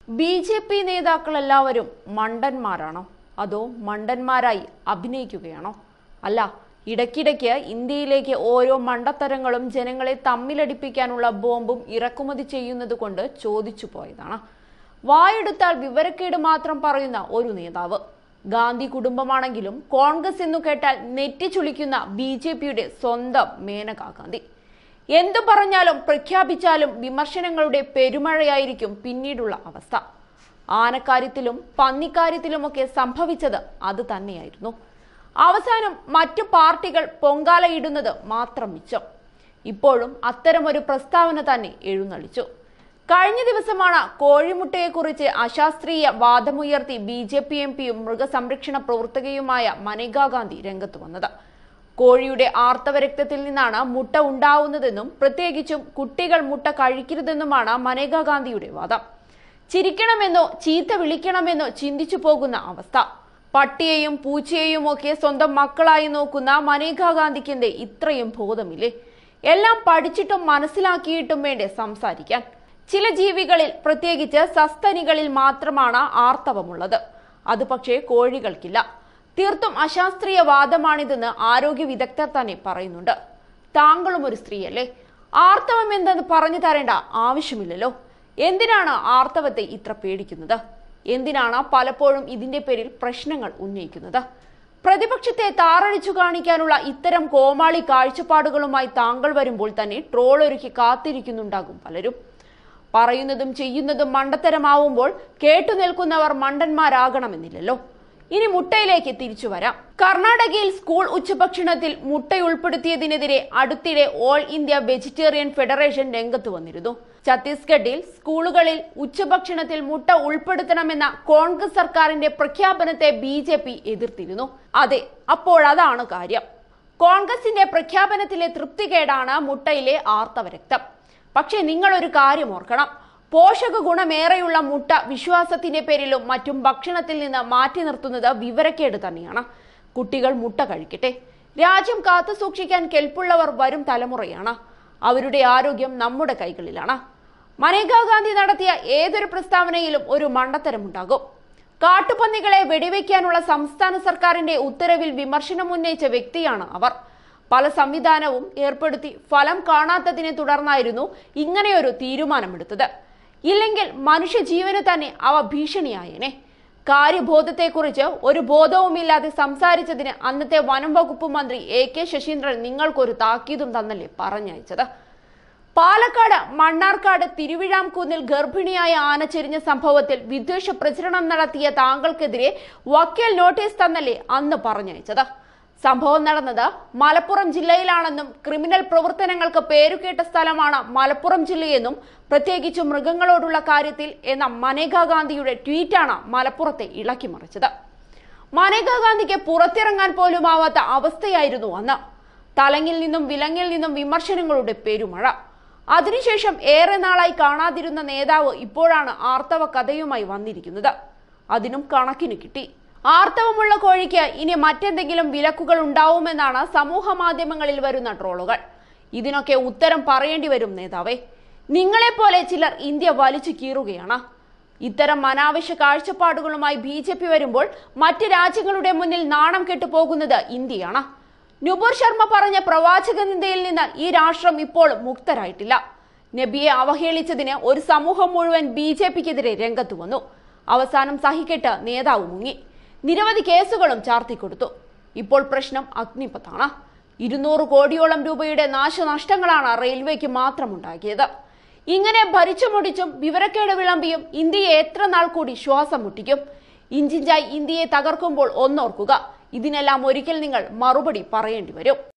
B J P നേതാക്കളെല്ലാവരും മണ്ടന്മാരാണോ അതോ മണ്ടന്മാരായി അഭിനയിക്കുകയാണോ അല്ല ഇടയ്ക്കിടയ്ക്ക് ഇന്ത്യയിലേക്ക് ഓരോ മണ്ടത്തരങ്ങളും ജനങ്ങളെ തമ്മിലടിപ്പിക്കാനുള്ള ബോംബും ഇറക്കുമതി ചെയ്യുന്നത് കൊണ്ട് ചോദിച്ചു പോയതാണ് വായെടുത്താൽ വിവരക്കേട് മാത്രം പറയുന്ന ഒരു നേതാവ് ഗാന്ധി കുടുംബമാണെങ്കിലും കോൺഗ്രസ് എന്നു കേട്ടാൽ നെറ്റിച്ചുളിക്കുന്ന ബി ജെ പിയുടെ സ്വന്തം മേനകാ ഗാന്ധി എന്തു പറഞ്ഞാലും പ്രഖ്യാപിച്ചാലും വിമർശനങ്ങളുടെ പെരുമഴയായിരിക്കും പിന്നീടുള്ള അവസ്ഥ ആനക്കാര്യത്തിലും പന്നിക്കാര്യത്തിലുമൊക്കെ സംഭവിച്ചത് അത് തന്നെയായിരുന്നു അവസാനം മറ്റു പാർട്ടികൾ പൊങ്കാലയിടുന്നത് മാത്രം മിച്ചം ഇപ്പോഴും അത്തരമൊരു പ്രസ്താവന തന്നെ എഴുന്നള്ളിച്ചു കഴിഞ്ഞ ദിവസമാണ് കോഴിമുട്ടയെക്കുറിച്ച് അശാസ്ത്രീയ വാദമുയർത്തി ബി ജെ പി എം പിയും മൃഗസംരക്ഷണ പ്രവർത്തകയുമായ മനേകാ ഗാന്ധി രംഗത്ത് വന്നത് കോഴിയുടെ ആർത്തവ രക്തത്തിൽ നിന്നാണ് മുട്ട ഉണ്ടാവുന്നതെന്നും പ്രത്യേകിച്ചും കുട്ടികൾ മുട്ട കഴിക്കരുതെന്നുമാണ് മനേകാ ഗാന്ധിയുടെ വാദം ചിരിക്കണമെന്നോ ചീത്ത വിളിക്കണമെന്നോ ചിന്തിച്ചു പോകുന്ന അവസ്ഥ പട്ടിയെയും പൂച്ചയെയും ഒക്കെ സ്വന്തം മക്കളായി നോക്കുന്ന മനേകാ ഗാന്ധിക്ക് എന്തേ ഇത്രയും ബോധമില്ലേ എല്ലാം പഠിച്ചിട്ടും മനസ്സിലാക്കിയിട്ടും വേണ്ടേ സംസാരിക്കാൻ ചില ജീവികളിൽ പ്രത്യേകിച്ച് സസ്തനികളിൽ മാത്രമാണ് ആർത്തവമുള്ളത് അത് പക്ഷേ കോഴികൾക്കില്ല തീർത്തും അശാസ്ത്രീയ വാദമാണിതെന്ന് ആരോഗ്യ വിദഗ്ധർ തന്നെ പറയുന്നുണ്ട് താങ്കളും ഒരു സ്ത്രീയല്ലേ ആർത്തവം എന്തെന്ന് പറഞ്ഞു തരേണ്ട ആവശ്യമില്ലല്ലോ എന്തിനാണ് ആർത്തവത്തെ ഇത്ര പേടിക്കുന്നത് എന്തിനാണ് പലപ്പോഴും ഇതിന്റെ പേരിൽ പ്രശ്നങ്ങൾ ഉന്നയിക്കുന്നത് പ്രതിപക്ഷത്തെ താറടിച്ചു കാണിക്കാനുള്ള ഇത്തരം കോമാളി കാഴ്ചപ്പാടുകളുമായി താങ്കൾ വരുമ്പോൾ തന്നെ ട്രോൾ ഒരുക്കി കാത്തിരിക്കുന്നുണ്ടാകും പലരും പറയുന്നതും ചെയ്യുന്നതും മണ്ടത്തരമാവുമ്പോൾ കേട്ടു നിൽക്കുന്നവർ മണ്ടന്മാരാകണമെന്നില്ലല്ലോ ഇനി മുട്ടയിലേക്ക് തിരിച്ചു വരാം കർണാടകയിൽ സ്കൂൾ ഉച്ചഭക്ഷണത്തിൽ മുട്ട ഉൾപ്പെടുത്തിയതിനെതിരെ അടുത്തിടെ ഓൾ ഇന്ത്യ വെജിറ്റേറിയൻ ഫെഡറേഷൻ രംഗത്ത് വന്നിരുന്നു ഛത്തീസ്ഗഡിൽ സ്കൂളുകളിൽ ഉച്ചഭക്ഷണത്തിൽ മുട്ട ഉൾപ്പെടുത്തണമെന്ന കോൺഗ്രസ് സർക്കാരിന്റെ പ്രഖ്യാപനത്തെ ബി ജെ പി എതിർത്തിരുന്നു അതെ അപ്പോഴതാണ് കാര്യം കോൺഗ്രസിന്റെ പ്രഖ്യാപനത്തിലെ തൃപ്തികേടാണ് മുട്ടയിലെ ആർത്തവരക്തം പക്ഷേ നിങ്ങൾ ഒരു കാര്യം ഓർക്കണം പോഷക ഗുണമേറെയുള്ള മുട്ട വിശ്വാസത്തിന്റെ പേരിലും മറ്റും ഭക്ഷണത്തിൽ നിന്ന് മാറ്റി നിർത്തുന്നത് വിവരക്കേട് തന്നെയാണ് കുട്ടികൾ മുട്ട കഴിക്കട്ടെ രാജ്യം കാത്തു സൂക്ഷിക്കാൻ കെൽപ്പുള്ളവർ വരും തലമുറയാണ് അവരുടെ ആരോഗ്യം നമ്മുടെ കൈകളിലാണ് മനേകാ ഗാന്ധി നടത്തിയ ഏതൊരു പ്രസ്താവനയിലും ഒരു മണ്ടത്തരമുണ്ടാകും കാട്ടുപന്നികളെ വെടിവെക്കാനുള്ള സംസ്ഥാന സർക്കാരിന്റെ ഉത്തരവിൽ വിമർശനം ഉന്നയിച്ച വ്യക്തിയാണ് അവർ പല സംവിധാനവും ഏർപ്പെടുത്തി ഫലം കാണാത്തതിനെ തുടർന്നായിരുന്നു ഇങ്ങനെയൊരു തീരുമാനമെടുത്തത് ഇല്ലെങ്കിൽ മനുഷ്യജീവന് തന്നെ അവ ഭീഷണിയായേനെ കാര്യബോധത്തെക്കുറിച്ച് ഒരു ബോധവുമില്ലാതെ സംസാരിച്ചതിന് അന്നത്തെ വനം വകുപ്പ് മന്ത്രി എ കെ ശശീന്ദ്രൻ നിങ്ങൾക്കൊരു താക്കീതും തന്നല്ലേ പറഞ്ഞയച്ചത് പാലക്കാട് മണ്ണാർക്കാട് തിരുവിഴാംകുന്നിൽ ഗർഭിണിയായ ആന ചെരിഞ്ഞ സംഭവത്തിൽ വിദ്വേഷ പ്രചരണം നടത്തിയ താങ്കൾക്കെതിരെ വക്കീൽ നോട്ടീസ് തന്നല്ലേ അന്ന് പറഞ്ഞയച്ചത് സംഭവം നടന്നത് മലപ്പുറം ജില്ലയിലാണെന്നും ക്രിമിനൽ പ്രവർത്തനങ്ങൾക്ക് പേരുകേട്ട സ്ഥലമാണ് മലപ്പുറം ജില്ലയെന്നും പ്രത്യേകിച്ച് മൃഗങ്ങളോടുള്ള കാര്യത്തിൽ എന്ന മനേകാ ഗാന്ധിയുടെ ട്വീറ്റാണ് മലപ്പുറത്തെ ഇളക്കിമറിച്ചത് മനേകാ ഗാന്ധിക്ക് പുറത്തിറങ്ങാൻ പോലുമാവാത്ത അവസ്ഥയായിരുന്നു അന്ന് തലങ്ങിൽ നിന്നും വിലങ്ങിൽ നിന്നും വിമർശനങ്ങളുടെ പെരുമഴ അതിനുശേഷം ഏറെ നാളായി കാണാതിരുന്ന നേതാവ് ഇപ്പോഴാണ് ആർത്തവ കഥയുമായി വന്നിരിക്കുന്നത് അതിനും കണക്കിന് കിട്ടി ആർത്തവമുള്ള കോഴിക്ക് ഇനി മറ്റെന്തെങ്കിലും വിലക്കുകൾ ഉണ്ടാവുമെന്നാണ് സമൂഹ മാധ്യമങ്ങളിൽ വരുന്ന ട്രോളുകൾ ഇതിനൊക്കെ ഉത്തരം പറയേണ്ടി വരും നേതാവേ നിങ്ങളെപ്പോലെ ചിലർ ഇന്ത്യ വലിച്ചു കീറുകയാണ് ഇത്തരം അനാവശ്യ കാഴ്ചപ്പാടുകളുമായി ബി ജെ പി വരുമ്പോൾ മറ്റ് രാജ്യങ്ങളുടെ മുന്നിൽ നാണം കെട്ടു പോകുന്നത് ഇന്ത്യയാണ് നുപുർ ശർമ്മ പറഞ്ഞ പ്രവാചക നിന്ദയിൽ നിന്ന് ഈ രാഷ്ട്രം ഇപ്പോൾ മുക്തരായിട്ടില്ല നബിയെ അവഹേളിച്ചതിന് ഒരു സമൂഹം മുഴുവൻ ബി ജെ പിക്കെതിരെ രംഗത്ത് വന്നു അവസാനം സഹിക്കെട്ട് നേതാവ് മുങ്ങി നിരവധി കേസുകളും ചാർത്തിക്കൊടുത്തു ഇപ്പോൾ പ്രശ്നം അഗ്നിപത്താണ് ഇരുന്നൂറ് കോടിയോളം രൂപയുടെ നാശനഷ്ടങ്ങളാണ് റെയിൽവേക്ക് മാത്രം ഉണ്ടാക്കിയത് ഇങ്ങനെ ഭരിച്ചു മുടിച്ചും വിവരക്കേട് വിളമ്പിയും ഇന്ത്യയെ എത്ര നാൾ കൂടി ശ്വാസം മുട്ടിക്കും ഇഞ്ചിഞ്ചായി ഇന്ത്യയെ തകർക്കുമ്പോൾ ഒന്നോർക്കുക ഇതിനെല്ലാം ഒരിക്കൽ നിങ്ങൾ മറുപടി പറയേണ്ടി വരും